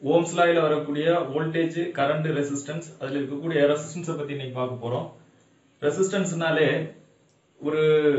ohms லாயில வரக்கூடிய voltage current resistance அதுல இருக்கக்கூடிய ரெசிஸ்டன்ஸை பத்தி இன்னைக்கு பார்க்க போறோம் ரெசிஸ்டன்ஸ்னாலே ஒரு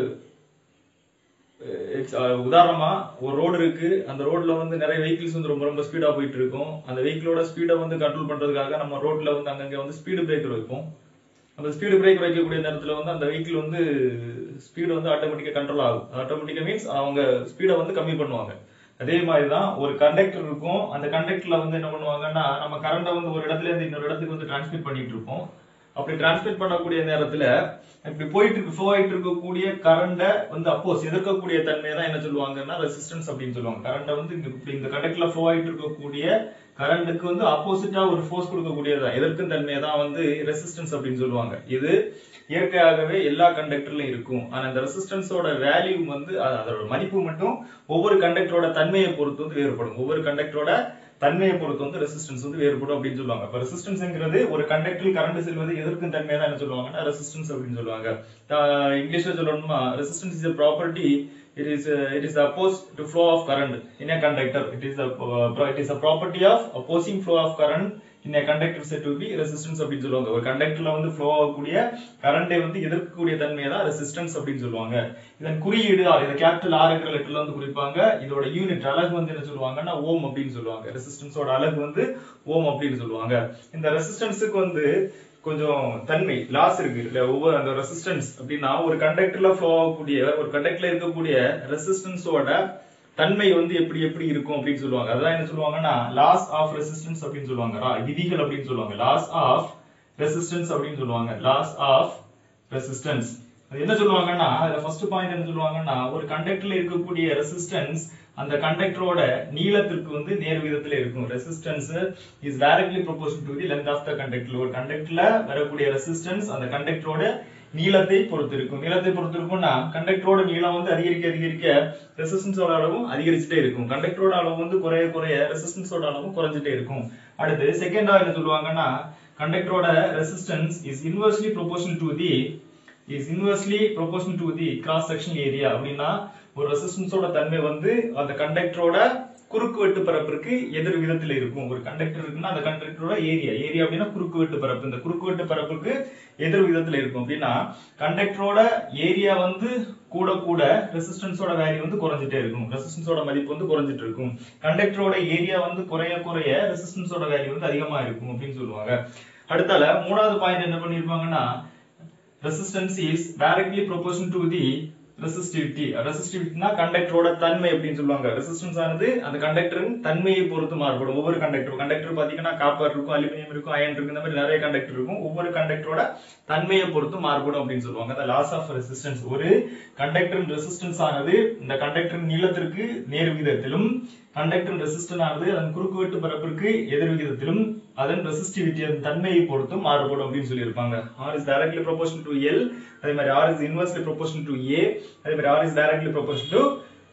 அஹ் உதாரணமா ஒரு ரோடு இருக்கு அந்த ரோட்ல வந்து நிறைய வெஹிக்கிள்ஸ் வந்து ரொம்ப ரொம்ப ஸ்பீடா போயிட்டு இருக்கும் அந்த வெஹிக்கிளோட ஸ்பீடை வந்து கண்ட்ரோல் பண்றதுக்காக நம்ம ரோட்ல வந்து அங்கங்க வந்து ஸ்பீடு பிரேக்கர் வைப்போம் அந்த ஸ்பீடு பிரேக் வைக்கக்கூடிய நேரத்துல வந்து அந்த வெஹிக்கிள் வந்து ஸ்பீடு வந்து ஆட்டோமேட்டிக்கா கண்ட்ரோல் ஆகும் ஆட்டோமேட்டிக்கா மீன்ஸ் அவங்க ஸ்பீடை வந்து கம்மி பண்ணுவாங்க அதே மாதிரி தான் ஒரு கண்டக்டர் இருக்கும் அந்த கண்டக்டர்ல வந்து என்ன பண்ணுவாங்கன்னா நம்ம கரண்ட வந்து ஒரு இடத்துல இருந்து இன்னொரு இடத்துக்கு வந்து டிரான்ஸ்மிட் பண்ணிட்டு இருப்போம் அப்படி டிரான்ஸ்மிட் பண்ணக்கூடிய நேரத்துல இப்படி போயிட்டு இருக்கு ஃப்ளோ ஆயிட்டு இருக்கக்கூடிய கரண்ட வந்து அப்போஸ் எதிர்க்கக்கூடிய தன்மையை தான் என்ன சொல்லுவாங்கன்னா ரெசிஸ்டன்ஸ் அப்படின்னு சொல்லுவாங்க கரண்ட வந்து இங்க இப்படி இந்த கண்டக்டர்ல ஃப்ளோ ஆயிட்டு இருக்கக்கூடிய கரண்ட்டுக்கு வந்து ஆப்போசிட்டா ஒரு ஃபோர்ஸ் கொடுக்கக்கூடியதா எதிர்க்கும் தன்மையை தான் வந்து ரெசிஸ்டன்ஸ் அப்படின்னு சொல்லுவாங்க இது இயற்கையாகவே எல்லா கண்டக்டர்லயும் இருக்கும் ஆனா இந்த ரெசிஸ்டன்ஸோட வேல்யூ வந்து அது- அதோட மதிப்பு மட்டும் ஒவ்வொரு கண்டக்டரோட தன்மையை பொறுத்து வந்து வேறுபடும் ஒவ்வொரு கண்டக்டரோட தன்மையை பொறுத்து வந்து ரெசிஸ்டன்ஸ் வந்து வேறுபடும் அப்படின்னு சொல்லுவாங்க இப்ப ரெசிஸ்டன்ஸ்ங்கிறது ஒரு கண்டக்டரில் கரண்ட் செல்வது எதிர்க்கும் தன்மையை தான் என்ன சொல்லுவாங்கன்னா ரெசிஸ்டன்ஸ் அப்படின்னு சொல்லுவாங்க ஆஹ் இங்கிலீஷ்ல சொல்லணும்னா resistance is a property it is uh, it is the opposed to flow of current in a conductor it is a uh, pro- it is a property of opposing flow of current in a conductor said to be resistance அப்படின்னு சொல்லுவாங்க ஒரு கண்டக்டர்ல வந்து flow ஆகக்கூடிய கரண்டை வந்து எதிர்க்கக்கூடிய தன்மையை தான் ரெசிஸ்டன்ஸ் அப்படின்னு சொல்லுவாங்க இதன் குறியீடு R, இதை கேபிட்டல் ஆர்ங்கிற லெட்டர்ல வந்து குறிப்பாங்க இதோட யூனிட் அலகு வந்து என்ன சொல்லுவாங்கன்னா ஓம் அப்படின்னு சொல்லுவாங்க ரெசிஸ்டன்ஸோட அலகு வந்து ஓம் அப்படின்னு சொல்லுவாங்க இந்த ரெசிஸ்டன்ஸுக்கு வந்து கொஞ்சம் தன்மை லாஸ் இருக்கு இல்ல ஒவ்வொரு அந்த ரெசிஸ்டன்ஸ் அப்படின்னா ஒரு கண்டக்டர்ல ஃப்ளோ ஆகக்கூடிய ஒரு கண்டக்டர்ல இருக்கக்கூடிய ரெசிஸ்டன்ஸோட தன்மை வந்து எப்படி எப்படி இருக்கும் அப்படின்னு சொல்லுவாங்க அதான் என்ன சொல்லுவாங்கன்னா லாஸ் ஆஃப் ரெசிஸ்டன்ஸ் அப்படின்னு சொல்லுவாங்க ரா- விதிகள் அப்படின்னு சொல்லுவாங்க லாஸ் ஆஃப் ரெசிஸ்டன்ஸ் அப்படின்னு சொல்லுவாங்க லாஸ் ஆஃப் ரெசிஸ்டன்ஸ் அது என்ன சொல்லுவாங்கன்னா அதுல ஃபர்ஸ்ட் பாயிண்ட் என்ன சொல்லுவாங்கன்னா ஒரு கண்டக்டர்ல இருக்கக்கூடிய ரெசிஸ்டன்ஸ் அந்த கண்டக்டரோட நீளத்திற்கு வந்து நேர் விதத்துல இருக்கும் resistance is directly proportion to the length of the conductor ஒரு கண்டக்டர்ல வரக்கூடிய ரெசிஸ்டன்ஸ் அந்த கண்டக்டரோட நீளத்தை பொறுத்து இருக்கும் நீளத்தை பொறுத்து இருக்கும்னா கண்டக்டரோட நீளம் வந்து அதிகரிக்க அதிகரிக்க ரெசிஸ்டன்ஸோட அளவும் அதிகரிச்சுட்டே இருக்கும் கண்டக்டரோட அளவு வந்து குறைய குறைய ரெசிஸ்டன்ஸோட அளவும் குறைஞ்சிட்டே இருக்கும் அடுத்து செகண்டா என்ன சொல்லுவாங்கன்னா கண்டக்டரோட resistance is inversely proportional to the is inversely proportional to the cross section area அப்படின்னா ஒரு ரெசிஸ்டன்ஸோட தன்மை வந்து அந்த கண்டக்டரோட குறுக்கு வெட்டு பரப்பிற்கு எதிர் விதத்துல இருக்கும் ஒரு கண்டக்டர் இருக்குன்னா அந்த கண்டக்டரோட ஏரியா ஏரியா அப்படின்னா குறுக்கு வெட்டு பரப்பு இந்த குறுக்கு வெட்டு பரப்புக்கு எதிர் விதத்துல இருக்கும் அப்படின்னா கண்டக்டரோட ஏரியா வந்து கூட கூட ரெசிஸ்டன்ஸோட வேல்யூ வந்து குறைஞ்சிட்டே இருக்கும் ரெசிஸ்டன்ஸோட மதிப்பு வந்து குறைஞ்சிட்டு இருக்கும் கண்டக்டரோட ஏரியா வந்து குறைய குறைய ரெசிஸ்டன்ஸோட வேல்யூ வந்து அதிகமா இருக்கும் அப்படின்னு சொல்லுவாங்க அடுத்தால மூணாவது பாயிண்ட் என்ன பண்ணிருப்பாங்கன்னா resistance is directly proportion to the resistivity ரெசிஸ்டிவிட்டினா கண்டக்டரோட தன்மை அப்படின்னு சொல்லுவாங்க ரெசிஸ்டன்ஸ் ஆனது அந்த கண்டக்டரின் தன்மையை பொறுத்து மாறுபடும் ஒவ்வொரு கண்டக்டர் கண்டக்டர் பாத்தீங்கன்னா காப்பர் இருக்கும் அலுமினியம் இருக்கும் அயன் இருக்கும் இந்த மாதிரி நிறைய கண்டக்டர் இருக்கும் ஒவ்வொரு கண்டக்டரோட தன்மையை பொறுத்து மாறுபடும் அப்படின்னு சொல்லுவாங்க அந்த லாஸ் ஆஃப் ரெசிஸ்டன்ஸ் ஒரு கண்டக்டரின் ரெசிஸ்டன்ஸ் ஆனது இந்த கண்டக்டரின் நீளத்திற்கு நேர் விகிதத்திலும் கண்டக்டரின் ரெசிஸ்டன் ஆனது அதன் குறுக்கு வெட்டு பரப்பிற்கு எதிர் விகிதத்திலும் அதன் ரெசிஸ்டிவிட்டி அதன் தன்மையை பொறுத்தும் மாறுபடும் அப்படின்னு சொல்லியிருப்பாங்க R is directly proportion to L அதே மாதிரி R is inversely proportion to A அதே மாதிரி R is directly proportion to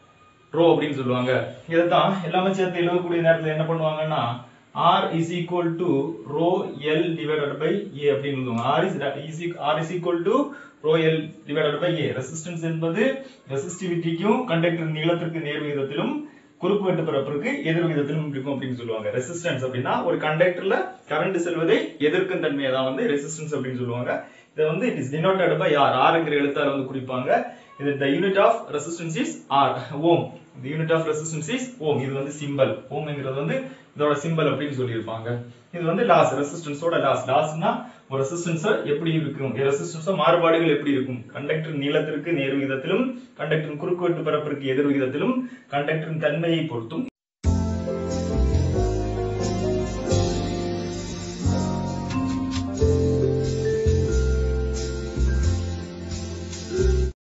rho அப்படின்னு சொல்லுவாங்க இதைத்தான் எல்லாமே சேர்த்து எழுதக்கூடிய நேரத்துல என்ன பண்ணுவாங்கன்னா R is equal to rho L divided by A அப்படின்னு எழுதுவாங்க R is R is equal to rho L divided by A resistance என்பது ரெசிஸ்டிவிட்டிக்கும் கண்டக்டர் நீளத்திற்கு நேர் விகிதத்திலும் குறுக்கு வெட்டு பரப்பிற்கு எதிர் விகிதத்திலும் இருக்கும் அப்படின்னு சொல்லுவாங்க ரெசிஸ்டன்ஸ் அப்படின்னா ஒரு கண்டக்டர்ல கரண்ட் செல்வதை எதிர்க்கும் தன்மையை தான் வந்து ரெசிஸ்டன்ஸ் அப்படின்னு சொல்லுவாங்க இதை வந்து it is denoted by R ஆர்ங்கிற எழுத்தால வந்து குறிப்பாங்க இது the unit of resistance is R Om the unit of resistance is ஓம் இது வந்து சிம்பல் ஓம்ங்கிறது வந்து இதோட சிம்பல் அப்படின்னு சொல்லியிருப்பாங்க இது வந்து லாஸ் ரெசிஸ்டன்ஸோட லாஸ் லாஸ்னா ஒரு ரெசிஸ்டன்ஸ் எப்படி இருக்கும் ரெசிஸ்டன்ஸ் மாறுபாடுகள் எப்படி இருக்கும் கண்டக்டர் நீளத்திற்கு நேர் விகிதத்திலும் கண்டக்டரின் குறுக்கு வெட்டு பரப்பிற்கு எதிர் விகிதத்திலும் கண்டக்டரின் தன்மையை பொறுத்தும்